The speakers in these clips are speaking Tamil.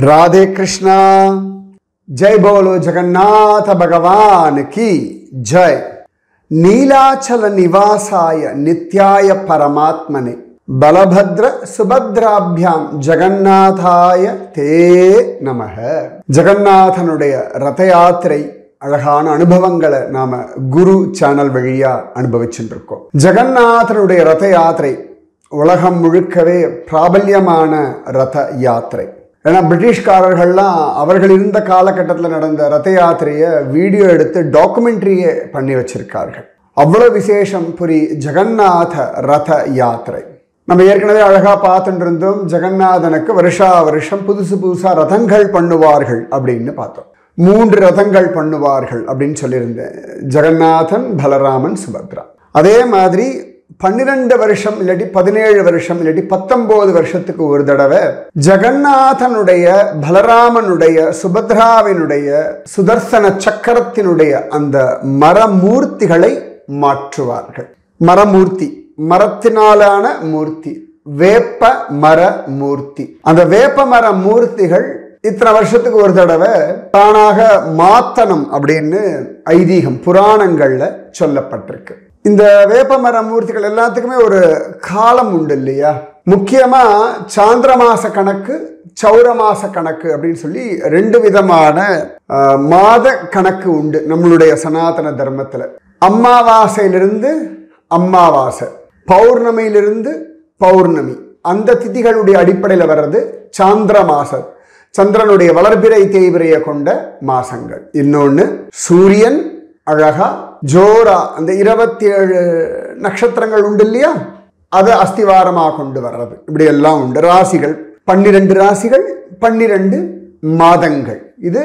राधे कृष्णा जय बोलो जगन्नाथ भगवान की जय नीलाचल निवासाय नित्याय परमात्मने பலபத்ர சுபத்ராபியாம் ஜெகநாதாய தே நமக ஜெகநாதனுடைய ரத யாத்திரை அழகான அனுபவங்களை நாம குரு சேனல் வழியா அனுபவிச்சுட்டு இருக்கோம் ஜெகநாதனுடைய ரத யாத்திரை உலகம் முழுக்கவே பிராபல்யமான ரத யாத்திரை ஏன்னா பிரிட்டிஷ்காரர்கள்லாம் அவர்கள் இருந்த காலகட்டத்தில் நடந்த ரத யாத்திரையை வீடியோ எடுத்து டாக்குமெண்ட்ரியே பண்ணி வச்சிருக்கார்கள் அவ்வளவு விசேஷம் புரி ஜெகநாத ரத யாத்திரை நம்ம ஏற்கனவே அழகா பார்த்துட்டு இருந்தோம் ஜெகநாதனுக்கு வருஷா வருஷம் புதுசு புதுசா ரதங்கள் பண்ணுவார்கள் அப்படின்னு பார்த்தோம் மூன்று ரதங்கள் பண்ணுவார்கள் அப்படின்னு சொல்லியிருந்தேன் ஜெகநாதன் பலராமன் சுபத்ரா அதே மாதிரி பன்னிரெண்டு வருஷம் இல்லாட்டி பதினேழு வருஷம் இல்லாட்டி பத்தொன்பது வருஷத்துக்கு ஒரு தடவை ஜெகநாதனுடைய பலராமனுடைய சுபத்ராவினுடைய சுதர்சன சக்கரத்தினுடைய அந்த மரமூர்த்திகளை மாற்றுவார்கள் மரமூர்த்தி மரத்தினாலான மூர்த்தி வேப்ப மர மூர்த்தி அந்த வேப்ப மர மூர்த்திகள் இத்தனை வருஷத்துக்கு ஒரு தடவை தானாக மாத்தனம் அப்படின்னு ஐதீகம் புராணங்கள்ல சொல்லப்பட்டிருக்கு இந்த வேப்பமர மூர்த்திகள் எல்லாத்துக்குமே ஒரு காலம் உண்டு இல்லையா முக்கியமா சாந்திர மாச கணக்கு சௌர மாச கணக்கு அப்படின்னு சொல்லி ரெண்டு விதமான ஆஹ், மாத கணக்கு உண்டு நம்மளுடைய சனாதன தர்மத்துல அம்மாவாசையிலிருந்து அம்மாவாசை பௌர்ணமியிலிருந்து பௌர்ணமி அந்த திதிகளுடைய அடிப்படையில் வர்றது சாந்திர மாசம் சந்திரனுடைய வளர்பிறை தேய்பிரையை கொண்ட மாசங்கள் இன்னொன்று சூரியன் அழகா ஜோரா அந்த இருபத்தி ஏழு நட்சத்திரங்கள் உண்டு இல்லையா அதை அஸ்திவாரமாக கொண்டு வர்றது இப்படி எல்லாம் உண்டு ராசிகள் பன்னிரண்டு ராசிகள் பன்னிரண்டு மாதங்கள் இது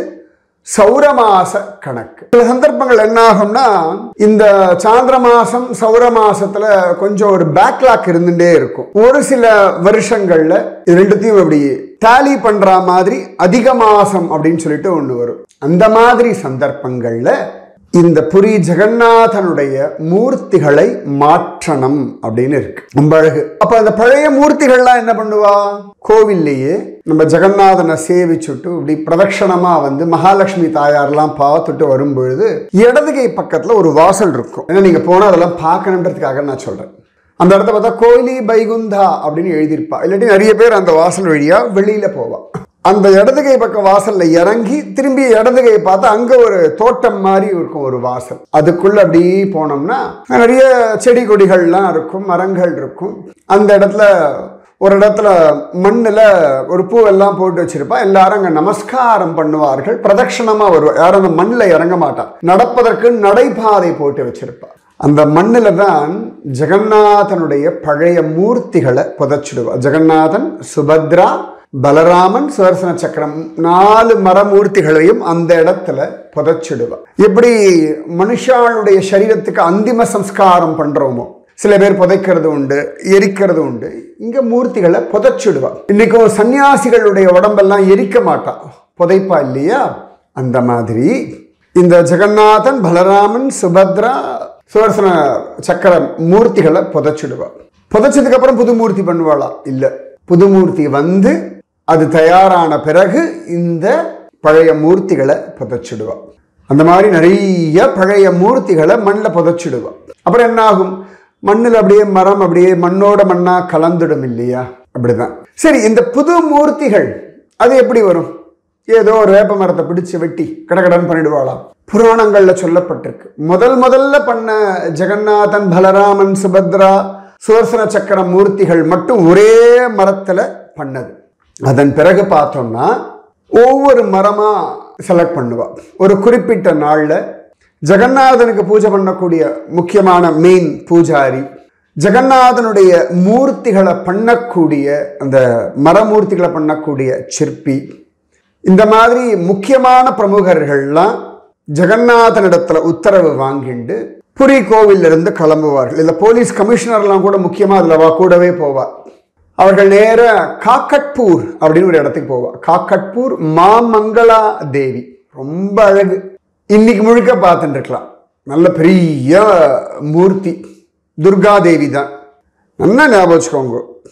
சௌரமாச கணக்கு சில சந்தர்ப்பங்கள் என்ன ஆகும்னா இந்த சாந்திர மாசம் சௌர மாசத்துல கொஞ்சம் ஒரு பேக்லாக் இருந்துட்டே இருக்கும் ஒரு சில வருஷங்கள்ல இது ரெண்டுத்தையும் அப்படி டேலி பண்ற மாதிரி அதிக மாசம் அப்படின்னு சொல்லிட்டு ஒண்ணு வரும் அந்த மாதிரி சந்தர்ப்பங்கள்ல இந்த புரி ஜெகநாதனுடைய மூர்த்திகளை மாற்றணும் அப்படின்னு இருக்கு ரொம்ப அழகு அப்ப அந்த பழைய மூர்த்திகள்லாம் என்ன பண்ணுவா கோவில்லையே நம்ம ஜெகநாதனை சேவிச்சுட்டு இப்படி பிரதட்சணமா வந்து மகாலட்சுமி தாயார்லாம் பார்த்துட்டு வரும்பொழுது இடது கை பக்கத்துல ஒரு வாசல் இருக்கும் ஏன்னா நீங்க போனா அதெல்லாம் பார்க்கணுன்றதுக்காக நான் சொல்றேன் அந்த இடத்த பார்த்தா கோயிலி பைகுந்தா அப்படின்னு எழுதியிருப்பா இல்லாட்டி நிறைய பேர் அந்த வாசல் வழியா வெளியில போவா அந்த இடது கை பக்கம் வாசல்ல இறங்கி திரும்பி இடது கை பார்த்தா அங்க ஒரு தோட்டம் மாதிரி இருக்கும் ஒரு வாசல் அதுக்குள்ள அப்படி போனோம்னா நிறைய செடி கொடிகள்லாம் இருக்கும் மரங்கள் இருக்கும் அந்த இடத்துல ஒரு இடத்துல மண்ணில் ஒரு பூவெல்லாம் போட்டு வச்சிருப்பா எல்லாரும் அங்கே நமஸ்காரம் பண்ணுவார்கள் பிரதட்சணமாக வருவா யாரும் அந்த மண்ணில் இறங்க மாட்டா நடப்பதற்கு நடைபாதை போட்டு வச்சிருப்பா அந்த மண்ணில் தான் ஜெகநாதனுடைய பழைய மூர்த்திகளை புதைச்சிடுவா ஜெகநாதன் சுபத்ரா பலராமன் சுதர்சன சக்கரம் நாலு மரமூர்த்திகளையும் அந்த இடத்துல புதைச்சிடுவா எப்படி மனுஷாளுடைய சரீரத்துக்கு அந்திம சம்ஸ்காரம் பண்றோமோ சில பேர் புதைக்கிறது உண்டு எரிக்கிறது உண்டு இங்க மூர்த்திகளை புதைச்சிடுவா இன்னைக்கும் சன்னியாசிகளுடைய உடம்பெல்லாம் எரிக்க மாட்டா புதைப்பா இல்லையா அந்த மாதிரி இந்த ஜெகநாதன் பலராமன் சுபத்ரா சுதர்சன சக்கர மூர்த்திகளை புதைச்சிடுவா புதைச்சதுக்கு அப்புறம் புது மூர்த்தி பண்ணுவாளா இல்ல புது மூர்த்தி வந்து அது தயாரான பிறகு இந்த பழைய மூர்த்திகளை புதைச்சிடுவா அந்த மாதிரி நிறைய பழைய மூர்த்திகளை மண்ணில் புதைச்சிடுவா அப்புறம் என்ன ஆகும் மண்ணில் அப்படியே மரம் அப்படியே மண்ணோட மண்ணா கலந்துடும் இல்லையா அப்படிதான் சரி இந்த புது மூர்த்திகள் அது எப்படி வரும் ஏதோ ஒரு வேப்ப மரத்தை பிடிச்சு வெட்டி கடகடன் பண்ணிடுவாளாம் புராணங்கள்ல சொல்லப்பட்டிருக்கு முதல் முதல்ல பண்ண ஜெகநாதன் பலராமன் சுபத்ரா சுதர்சன சக்கர மூர்த்திகள் மட்டும் ஒரே மரத்துல பண்ணது அதன் பிறகு பார்த்தோம்னா ஒவ்வொரு மரமா செலக்ட் பண்ணுவா ஒரு குறிப்பிட்ட நாள்ல ஜெகநாதனுக்கு பூஜை பண்ணக்கூடிய முக்கியமான மெயின் பூஜாரி ஜெகநாதனுடைய மூர்த்திகளை பண்ணக்கூடிய அந்த மரமூர்த்திகளை பண்ணக்கூடிய சிற்பி இந்த மாதிரி முக்கியமான பிரமுகர்கள்லாம் ஜெகநாதனிடத்துல உத்தரவு வாங்கிண்டு புரி கோவில்ல இருந்து கிளம்புவார்கள் இல்லை போலீஸ் கமிஷனர்லாம் கூட முக்கியமாக அதில் வா கூடவே போவா அவர்கள் நேர காக்கட்பூர் அப்படின்னு ஒரு இடத்துக்கு போவா காக்கட்பூர் மாமங்களா தேவி ரொம்ப அழகு இன்னைக்கு முழுக்க பார்த்துட்டு இருக்கலாம் நல்ல பெரிய மூர்த்தி துர்கா தேவி தான் நல்லா ஞாபகம் வச்சுக்கோங்க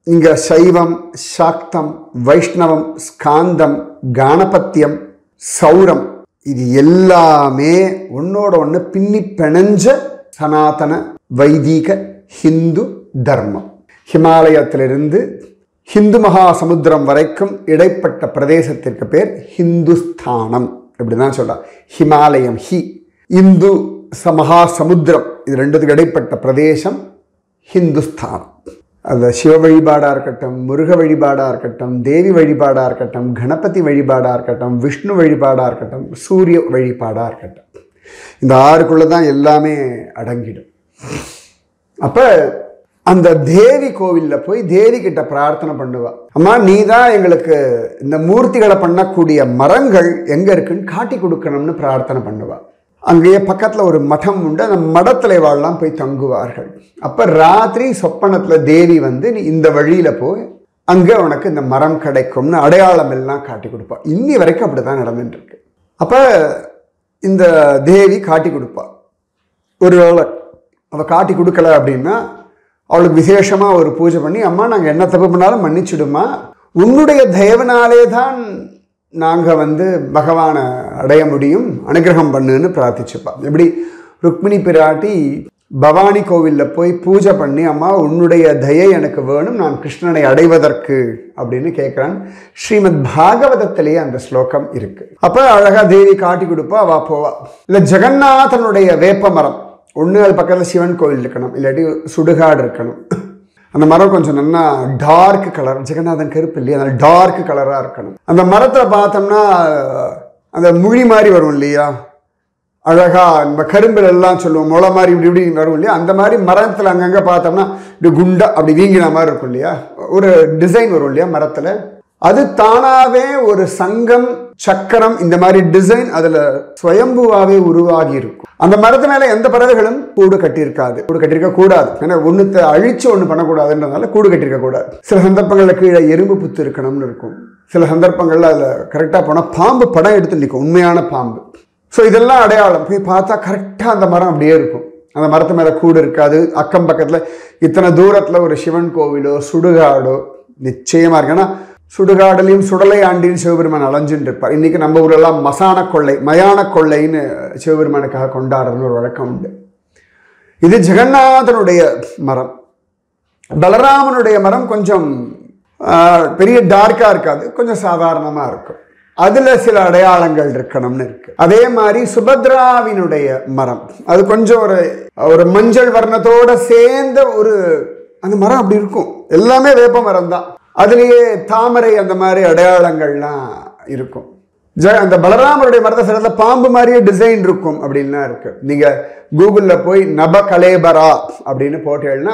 இங்க சைவம் சாக்தம் வைஷ்ணவம் ஸ்காந்தம் கானபத்தியம் சௌரம் இது எல்லாமே ஒன்னோட ஒன்று பின்னி பிணைஞ்ச சனாதன வைதீக ஹிந்து தர்மம் ஹிமாலயத்திலிருந்து ஹிந்து மகாசமுத்திரம் வரைக்கும் இடைப்பட்ட பிரதேசத்திற்கு பேர் ஹிந்துஸ்தானம் இப்படிதான் சொல்றான் ஹிமாலயம் ஹி இந்து ச மகாசமுத்திரம் இது ரெண்டுத்துக்கு இடைப்பட்ட பிரதேசம் ஹிந்துஸ்தானம் அந்த சிவ வழிபாடாக இருக்கட்டும் முருக வழிபாடாக இருக்கட்டும் தேவி வழிபாடாக இருக்கட்டும் கணபதி வழிபாடாக இருக்கட்டும் விஷ்ணு வழிபாடாக இருக்கட்டும் சூரிய வழிபாடாக இருக்கட்டும் இந்த ஆறுக்குள்ளே தான் எல்லாமே அடங்கிடும் அப்போ அந்த தேவி கோவிலில் போய் தேவி கிட்ட பிரார்த்தனை பண்ணுவா அம்மா நீ தான் எங்களுக்கு இந்த மூர்த்திகளை பண்ணக்கூடிய மரங்கள் எங்கே இருக்குன்னு காட்டி கொடுக்கணும்னு பிரார்த்தனை பண்ணுவா அங்கேயே பக்கத்தில் ஒரு மடம் உண்டு அந்த மடத்தில் இவாள்லாம் போய் தங்குவார்கள் அப்போ ராத்திரி சொப்பனத்தில் தேவி வந்து நீ இந்த வழியில் போய் அங்கே உனக்கு இந்த மரம் கிடைக்கும்னு அடையாளம் எல்லாம் காட்டி கொடுப்பா இன்னி வரைக்கும் அப்படி தான் நடந்துட்டு இருக்கு அப்போ இந்த தேவி காட்டி கொடுப்பா ஒருவேளை அவள் காட்டி கொடுக்கல அப்படின்னா அவளுக்கு விசேஷமாக ஒரு பூஜை பண்ணி அம்மா நாங்கள் என்ன தப்பு பண்ணாலும் மன்னிச்சிடுமா உன்னுடைய தயவனாலே தான் நாங்கள் வந்து பகவானை அடைய முடியும் அனுகிரகம் பண்ணுன்னு பிரார்த்திச்சுப்பா எப்படி ருக்மிணி பிராட்டி பவானி கோவிலில் போய் பூஜை பண்ணி அம்மா உன்னுடைய தயை எனக்கு வேணும் நான் கிருஷ்ணனை அடைவதற்கு அப்படின்னு கேட்குறான் ஸ்ரீமத் பாகவதத்திலேயே அந்த ஸ்லோகம் இருக்கு அப்போ அழகா தேவி காட்டி கொடுப்பா வா போவா இல்லை ஜெகநாதனுடைய வேப்ப மரம் ஒன்று அது பக்கத்தில் சிவன் கோவில் இருக்கணும் இல்லாட்டி சுடுகாடு இருக்கணும் அந்த மரம் கொஞ்சம் நல்லா டார்க் கலர் ஜெகநாதன் கருப்பு இல்லையா அந்த டார்க் கலராக இருக்கணும் அந்த மரத்தில் பார்த்தோம்னா அந்த முழி மாதிரி வரும் இல்லையா அழகா இந்த கரும்பில் எல்லாம் சொல்லுவோம் முளை மாதிரி இப்படி இப்படி வரும் இல்லையா அந்த மாதிரி மரத்தில் அங்கங்கே பார்த்தோம்னா இப்படி குண்டா அப்படி வீங்கின மாதிரி இருக்கும் இல்லையா ஒரு டிசைன் வரும் இல்லையா மரத்தில் அது தானாவே ஒரு சங்கம் சக்கரம் இந்த மாதிரி டிசைன் அதுல சுயம்புவாவே உருவாகி இருக்கும் அந்த மரத்து மேல எந்த பறவைகளும் கூடு கட்டியிருக்காது கூடு கட்டியிருக்க கூடாது ஏன்னா ஒண்ணுத்தை அழிச்சு ஒண்ணு பண்ணக்கூடாதுன்றதுனால கூடு கட்டியிருக்க கூடாது சில சந்தர்ப்பங்கள்ல கீழே எறும்பு புத்து இருக்கணும்னு இருக்கும் சில சந்தர்ப்பங்கள்ல அதுல கரெக்டா போனா பாம்பு படம் எடுத்து நிற்கும் உண்மையான பாம்பு ஸோ இதெல்லாம் அடையாளம் போய் பார்த்தா கரெக்டாக அந்த மரம் அப்படியே இருக்கும் அந்த மரத்து மேலே கூடு இருக்காது அக்கம் பக்கத்தில் இத்தனை தூரத்தில் ஒரு சிவன் கோவிலோ சுடுகாடோ நிச்சயமாக இருக்கு ஏன்னா சுடுகாடுலையும் சுடலை ஆண்டின்னு சிவபெருமான் அலைஞ்சுட்டு இருப்பார் இன்னைக்கு நம்ம ஊரெல்லாம் மசான கொள்ளை மயான கொள்ளைன்னு சிவபெருமானுக்காக கொண்டாடுறதுன்னு ஒரு வழக்கம் உண்டு இது ஜெகநாதனுடைய மரம் பலராமனுடைய மரம் கொஞ்சம் ஆஹ், பெரிய டார்க்காக இருக்காது கொஞ்சம் சாதாரணமாக இருக்கும் அதில் சில அடையாளங்கள் இருக்கணும்னு இருக்கு அதே மாதிரி சுபத்ராவினுடைய மரம் அது கொஞ்சம் ஒரு ஒரு மஞ்சள் வர்ணத்தோட சேர்ந்த ஒரு அந்த மரம் அப்படி இருக்கும் எல்லாமே வேப்ப மரம் தான் அதுலேயே தாமரை அந்த மாதிரி அடையாளங்கள்லாம் இருக்கும் ஜ அந்த பலராமருடைய மரத்தை சிலத்துல பாம்பு மாதிரியே டிசைன் இருக்கும் அப்படின்லாம் இருக்கு நீங்க கூகுள்ல போய் நப கலேபரா அப்படின்னு போட்டீங்கன்னா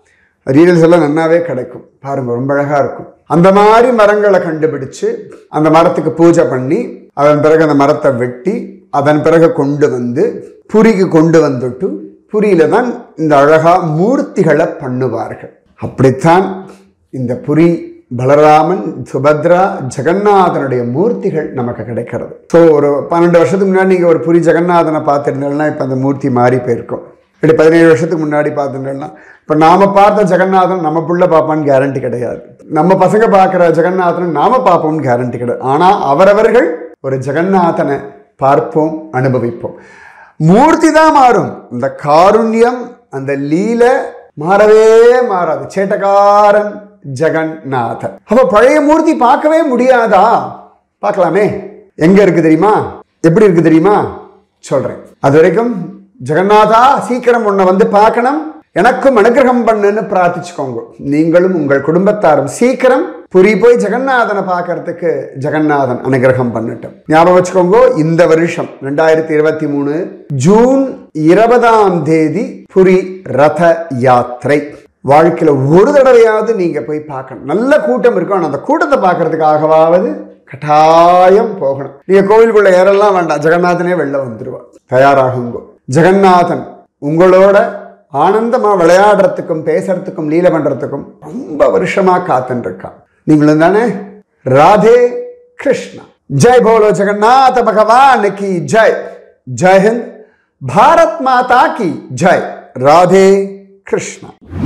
ரீல்ஸ் எல்லாம் நன்னாவே கிடைக்கும் பாருங்க ரொம்ப அழகா இருக்கும் அந்த மாதிரி மரங்களை கண்டுபிடிச்சு அந்த மரத்துக்கு பூஜை பண்ணி அதன் பிறகு அந்த மரத்தை வெட்டி அதன் பிறகு கொண்டு வந்து புரிக்கு கொண்டு வந்துட்டு புரியில தான் இந்த அழகா மூர்த்திகளை பண்ணுவார்கள் அப்படித்தான் இந்த புரி பலராமன் சுபத்ரா ஜெகநாதனுடைய மூர்த்திகள் நமக்கு கிடைக்கிறது ஸோ ஒரு பன்னெண்டு வருஷத்துக்கு முன்னாடி நீங்கள் ஒரு புரி ஜெகநாதனை பார்த்துருந்தீங்கன்னா இப்போ அந்த மூர்த்தி மாறி போயிருக்கும் இப்படி பதினேழு வருஷத்துக்கு முன்னாடி பார்த்துட்டோம்னா இப்போ நாம பார்த்த ஜெகநாதன் நம்ம புள்ள பார்ப்பான்னு கேரண்டி கிடையாது நம்ம பசங்க பார்க்குற ஜெகநாதன் நாம பார்ப்போம்னு கேரண்டி கிடையாது ஆனால் அவரவர்கள் ஒரு ஜெகநாதனை பார்ப்போம் அனுபவிப்போம் மூர்த்தி தான் மாறும் இந்த காருண்யம் அந்த லீல மாறவே மாறாது சேட்டக்காரன் ஜெகநாதன் அப்போ பழைய மூர்த்தி பார்க்கவே முடியாதா பார்க்கலாமே எங்க இருக்கு தெரியுமா எப்படி இருக்கு தெரியுமா சொல்றேன் அது வரைக்கும் ஜெகநாதா சீக்கிரம் உன்னை வந்து பார்க்கணும் எனக்கும் அனுகிரகம் பண்ணுன்னு பிரார்த்திச்சுக்கோங்க நீங்களும் உங்கள் குடும்பத்தாரும் சீக்கிரம் புரி போய் ஜெகநாதனை பார்க்கறதுக்கு ஜெகநாதன் அனுகிரகம் பண்ணட்டும் ஞாபகம் வச்சுக்கோங்க இந்த வருஷம் ரெண்டாயிரத்தி இருபத்தி மூணு ஜூன் இருபதாம் தேதி புரி ரத யாத்திரை வாழ்க்கையில ஒரு தடவையாவது நீங்க போய் பார்க்கணும் நல்ல கூட்டம் இருக்கும் ஆனா அந்த கூட்டத்தை பார்க்கறதுக்காகவாவது கட்டாயம் போகணும் நீங்க கோவிலுக்குள்ள ஏறலாம் வேண்டாம் ஜெகநாதனே வெளில வந்துருவா தயாராகுங்கோ ஜெகநாதன் உங்களோட ஆனந்தமா விளையாடுறதுக்கும் பேசுறதுக்கும் லீல பண்றதுக்கும் ரொம்ப வருஷமா காத்துன்னு இருக்கான் நீங்களும் தானே ராதே கிருஷ்ணா ஜெய் போலோ ஜெகநாத பகவான் கி ஜெய் ஜெய் ஹிந்த் பாரத் மாதா கி ஜெய் ராதே கிருஷ்ணா